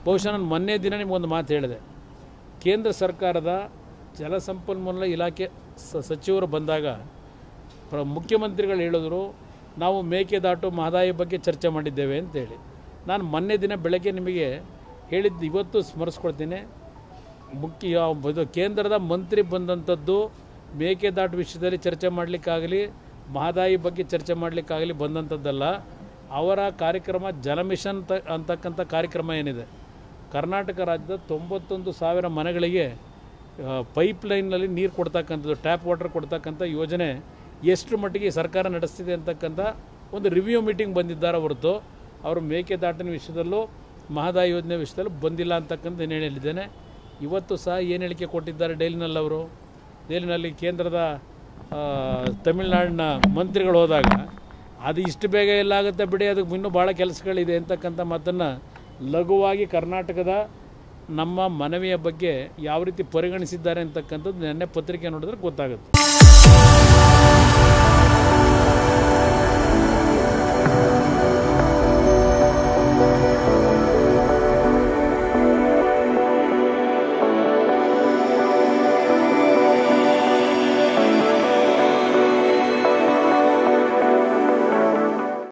ಬಹುಶಃ ನಾನು ಮೊನ್ನೆ ದಿನ ನಿಮಗೊಂದು ಮಾತು ಹೇಳಿದೆ ಕೇಂದ್ರ ಸರ್ಕಾರದ ಜಲಸಂಪನ್ಮೂಲ ಇಲಾಖೆ ಸ ಸಚಿವರು ಬಂದಾಗ ಪ್ರ ಮುಖ್ಯಮಂತ್ರಿಗಳು ಹೇಳಿದ್ರು ನಾವು ಮೇಕೆದಾಟು ಮಹದಾಯಿ ಬಗ್ಗೆ ಚರ್ಚೆ ಮಾಡಿದ್ದೇವೆ ಅಂತೇಳಿ ನಾನು ಮೊನ್ನೆ ದಿನ ಬೆಳಗ್ಗೆ ನಿಮಗೆ ಹೇಳಿದ್ದು ಇವತ್ತು ಸ್ಮರಿಸ್ಕೊಳ್ತೀನಿ ಮುಖ್ಯ ಇದು ಕೇಂದ್ರದ ಮಂತ್ರಿ ಬಂದಂಥದ್ದು ಮೇಕೆದಾಟು ವಿಷಯದಲ್ಲಿ ಚರ್ಚೆ ಮಾಡಲಿಕ್ಕಾಗಲಿ ಮಹದಾಯಿ ಬಗ್ಗೆ ಚರ್ಚೆ ಮಾಡಲಿಕ್ಕಾಗಲಿ ಬಂದಂಥದ್ದಲ್ಲ ಅವರ ಕಾರ್ಯಕ್ರಮ ಜಲ ಮಿಷನ್ ತ ಅಂತಕ್ಕಂಥ ಕಾರ್ಯಕ್ರಮ ಏನಿದೆ ಕರ್ನಾಟಕ ರಾಜ್ಯದ ತೊಂಬತ್ತೊಂದು ಸಾವಿರ ಮನೆಗಳಿಗೆ ಪೈಪ್ ಲೈನ್ನಲ್ಲಿ ನೀರು ಕೊಡ್ತಕ್ಕಂಥದ್ದು ಟ್ಯಾಪ್ ವಾಟರ್ ಕೊಡ್ತಕ್ಕಂಥ ಯೋಜನೆ ಎಷ್ಟು ಮಟ್ಟಿಗೆ ಸರ್ಕಾರ ನಡೆಸ್ತಿದೆ ಅಂತಕ್ಕಂಥ ಒಂದು ರಿವ್ಯೂ ಮೀಟಿಂಗ್ ಬಂದಿದ್ದಾರೆ ಹೊರತು ಅವರು ಮೇಕೆದಾಟಿನ ವಿಷಯದಲ್ಲೂ ಮಹದಾಯಿ ಯೋಜನೆ ವಿಷಯದಲ್ಲೂ ಬಂದಿಲ್ಲ ಅಂತಕ್ಕಂಥ ಏನು ಹೇಳಿದ್ದೇನೆ ಇವತ್ತು ಸಹ ಏನು ಹೇಳಿಕೆ ಕೊಟ್ಟಿದ್ದಾರೆ ಡೈಲಿನಲ್ಲಿ ಅವರು ಡೈಲಿನಲ್ಲಿ ಕೇಂದ್ರದ ಆ, ತಮಿಳ್ನಾಡಿನ ಮಂತ್ರಿಗಳು ಹೋದಾಗ ಅದು ಇಷ್ಟು ಬೇಗ ಎಲ್ಲ ಆಗುತ್ತೆ ಬಿಡಿ ಅದಕ್ಕೆ ಇನ್ನೂ ಭಾಳ ಕೆಲಸಗಳಿದೆ ಅಂತಕ್ಕಂಥ ಮಾತನ್ನು ಲಘುವಾಗಿ ಕರ್ನಾಟಕದ ನಮ್ಮ ಮನವಿಯ ಬಗ್ಗೆ ಯಾವ ರೀತಿ ಪರಿಗಣಿಸಿದ್ದಾರೆ ಅಂತಕ್ಕಂಥದ್ದು ನೆನ್ನೆ ಪತ್ರಿಕೆ ನೋಡಿದ್ರೆ ಗೊತ್ತಾಗುತ್ತೆ